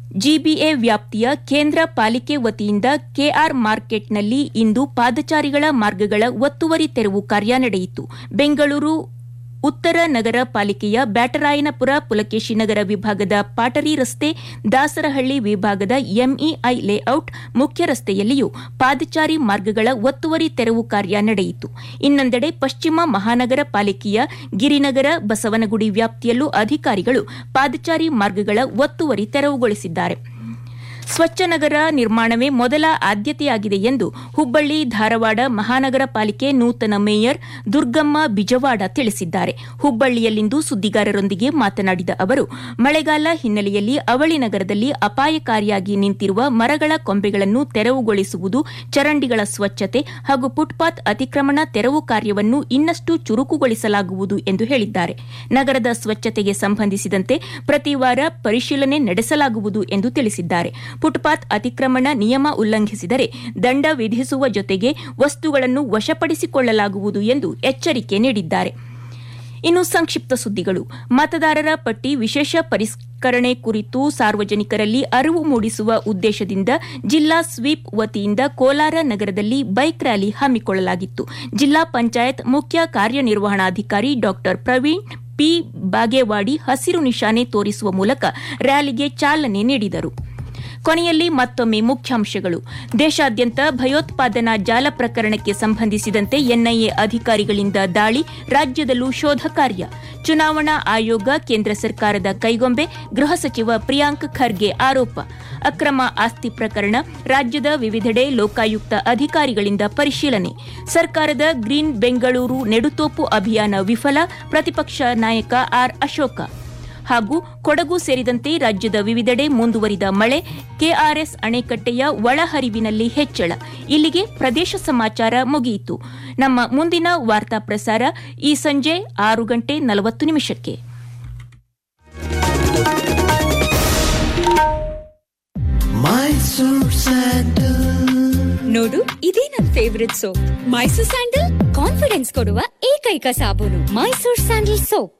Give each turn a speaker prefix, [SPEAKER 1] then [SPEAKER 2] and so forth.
[SPEAKER 1] GBA ವ್ಯಾಪ್ತಿಯ ಕೇಂದ್ರ ಪಾಲಿಕೆ ವತಿಯಿಂದ ಕೆಆರ್ ಮಾರ್ಕೆಟ್ನಲ್ಲಿ ಇಂದು ಪಾದಚಾರಿಗಳ ಮಾರ್ಗಗಳ ಒತ್ತುವರಿ ತೆರವು ಕಾರ್ಯ ನಡೆಯಿತು ಬೆಂಗಳೂರು ಉತ್ತರ ನಗರ ಪಾಲಿಕೆಯ ಬ್ಯಾಟರಾಯನಪುರ ಪುಲಕೇಶಿ ನಗರ ವಿಭಾಗದ ಪಾಟರಿ ರಸ್ತೆ ದಾಸರಹಳ್ಳಿ ವಿಭಾಗದ ಎಂಇಐ ಲೇಔಟ್ ಮುಖ್ಯ ರಸ್ತೆಯಲ್ಲಿಯೂ ಪಾದಚಾರಿ ಮಾರ್ಗಗಳ ಒತ್ತುವರಿ ತೆರವು ಕಾರ್ಯ ನಡೆಯಿತು ಇನ್ನೊಂದೆಡೆ ಪಶ್ಚಿಮ ಮಹಾನಗರ ಪಾಲಿಕೆಯ ಗಿರಿನಗರ ಬಸವನಗುಡಿ ವ್ಯಾಪ್ತಿಯಲ್ಲೂ ಅಧಿಕಾರಿಗಳು ಪಾದಚಾರಿ ಮಾರ್ಗಗಳ ಒತ್ತುವರಿ ತೆರವುಗೊಳಿಸಿದ್ದಾರೆ ಸ್ವಚ್ಛ ನಗರ ನಿರ್ಮಾಣವೇ ಮೊದಲ ಆದ್ಯತೆಯಾಗಿದೆ ಎಂದು ಹುಬ್ಬಳ್ಳಿ ಧಾರವಾಡ ಮಹಾನಗರ ಪಾಲಿಕೆ ನೂತನ ಮೇಯರ್ ದುರ್ಗಮ್ಮ ಬಿಜವಾಡ ತಿಳಿಸಿದ್ದಾರೆ ಹುಬ್ಬಳ್ಳಿಯಲ್ಲಿಂದು ಸುದ್ದಿಗಾರರೊಂದಿಗೆ ಮಾತನಾಡಿದ ಅವರು ಮಳೆಗಾಲ ಹಿನ್ನೆಲೆಯಲ್ಲಿ ಅವಳಿ ನಗರದಲ್ಲಿ ಅಪಾಯಕಾರಿಯಾಗಿ ನಿಂತಿರುವ ಮರಗಳ ಕೊಂಬೆಗಳನ್ನು ತೆರವುಗೊಳಿಸುವುದು ಚರಂಡಿಗಳ ಸ್ವಚ್ಛತೆ ಹಾಗೂ ಫುಟ್ಪಾತ್ ಅತಿಕ್ರಮಣ ತೆರವು ಕಾರ್ಯವನ್ನು ಇನ್ನಷ್ಟು ಚುರುಕುಗೊಳಿಸಲಾಗುವುದು ಎಂದು ಹೇಳಿದ್ದಾರೆ ನಗರದ ಸ್ವಚ್ಛತೆಗೆ ಸಂಬಂಧಿಸಿದಂತೆ ಪ್ರತಿ ವಾರ ಪರಿಶೀಲನೆ ನಡೆಸಲಾಗುವುದು ಎಂದು ತಿಳಿಸಿದ್ದಾರೆ ಫುಟ್ಪಾತ್ ಅತಿಕ್ರಮಣ ನಿಯಮ ಉಲ್ಲಂಘಿಸಿದರೆ ದಂಡ ವಿಧಿಸುವ ಜೊತೆಗೆ ವಸ್ತುಗಳನ್ನು ವಶಪಡಿಸಿಕೊಳ್ಳಲಾಗುವುದು ಎಂದು ಎಚ್ಚರಿಕೆ ನೀಡಿದ್ದಾರೆ ಇನ್ನು ಸಂಕ್ಷಿಪ್ತ ಸುದ್ದಿಗಳು ಮತದಾರರ ಪಟ್ಟಿ ವಿಶೇಷ ಪರಿಷ್ಕರಣೆ ಕುರಿತು ಸಾರ್ವಜನಿಕರಲ್ಲಿ ಅರಿವು ಮೂಡಿಸುವ ಉದ್ದೇಶದಿಂದ ಜಿಲ್ಲಾ ಸ್ವೀಪ್ ವತಿಯಿಂದ ಕೋಲಾರ ನಗರದಲ್ಲಿ ಬೈಕ್ ರ್ಯಾಲಿ ಹಮ್ಮಿಕೊಳ್ಳಲಾಗಿತ್ತು ಜಿಲ್ಲಾ ಪಂಚಾಯತ್ ಮುಖ್ಯ ಕಾರ್ಯನಿರ್ವಹಣಾಧಿಕಾರಿ ಡಾ ಪ್ರವೀಣ್ ಪಿ ಬಾಗೇವಾಡಿ ಹಸಿರು ನಿಶಾನೆ ತೋರಿಸುವ ಮೂಲಕ ರ್ಯಾಲಿಗೆ ಚಾಲನೆ ನೀಡಿದರು ಕೊನೆಯಲ್ಲಿ ಮತ್ತೊಮ್ಮೆ ಮುಖ್ಯಾಂಶಗಳು ದೇಶಾದ್ಯಂತ ಭಯೋತ್ಪಾದನಾ ಜಾಲ ಪ್ರಕರಣಕ್ಕೆ ಸಂಬಂಧಿಸಿದಂತೆ ಎನ್ಐಎ ಅಧಿಕಾರಿಗಳಿಂದ ದಾಳಿ ರಾಜ್ಯದಲ್ಲೂ ಶೋಧ ಕಾರ್ಯ ಚುನಾವಣಾ ಆಯೋಗ ಕೇಂದ್ರ ಸರ್ಕಾರದ ಕೈಗೊಂಬೆ ಗೃಹ ಸಚಿವ ಪ್ರಿಯಾಂಕ್ ಖರ್ಗೆ ಆರೋಪ ಅಕ್ರಮ ಆಸ್ತಿ ಪ್ರಕರಣ ರಾಜ್ಯದ ವಿವಿಧೆಡೆ ಲೋಕಾಯುಕ್ತ ಅಧಿಕಾರಿಗಳಿಂದ ಪರಿಶೀಲನೆ ಸರ್ಕಾರದ ಗ್ರೀನ್ ಬೆಂಗಳೂರು ನೆಡುತೋಪು ಅಭಿಯಾನ ವಿಫಲ ಪ್ರತಿಪಕ್ಷ ನಾಯಕ ಆರ್ ಅಶೋಕ ಹಾಗೂ ಕೊಡಗು ಸೇರಿದಂತೆ ರಾಜ್ಯದ ವಿವಿಧೆಡೆ ಮುಂದುವರಿದ ಮಳೆ ಕೆಆರ್ಎಸ್ ಅಣೆಕಟ್ಟೆಯ ಒಳಹರಿವಿನಲ್ಲಿ ಹೆಚ್ಚಳ ಇಲ್ಲಿಗೆ ಪ್ರದೇಶ ಸಮಾಚಾರ ಮುಗಿಯಿತು ನಮ್ಮ ಮುಂದಿನ ವಾರ್ತಾ ಪ್ರಸಾರ ಈ ಸಂಜೆ ಆರು ಗಂಟೆ ನಲವತ್ತು ನಿಮಿಷಕ್ಕೆ
[SPEAKER 2] ನೋಡು ಇದೇ ನನ್ favourite soap Mysore sandal confidence ಕೊಡುವ ಏಕೈಕ ಸಾಬೂನು ಮೈಸೂರ್ ಸ್ಯಾಂಡಲ್ ಸೋಪ್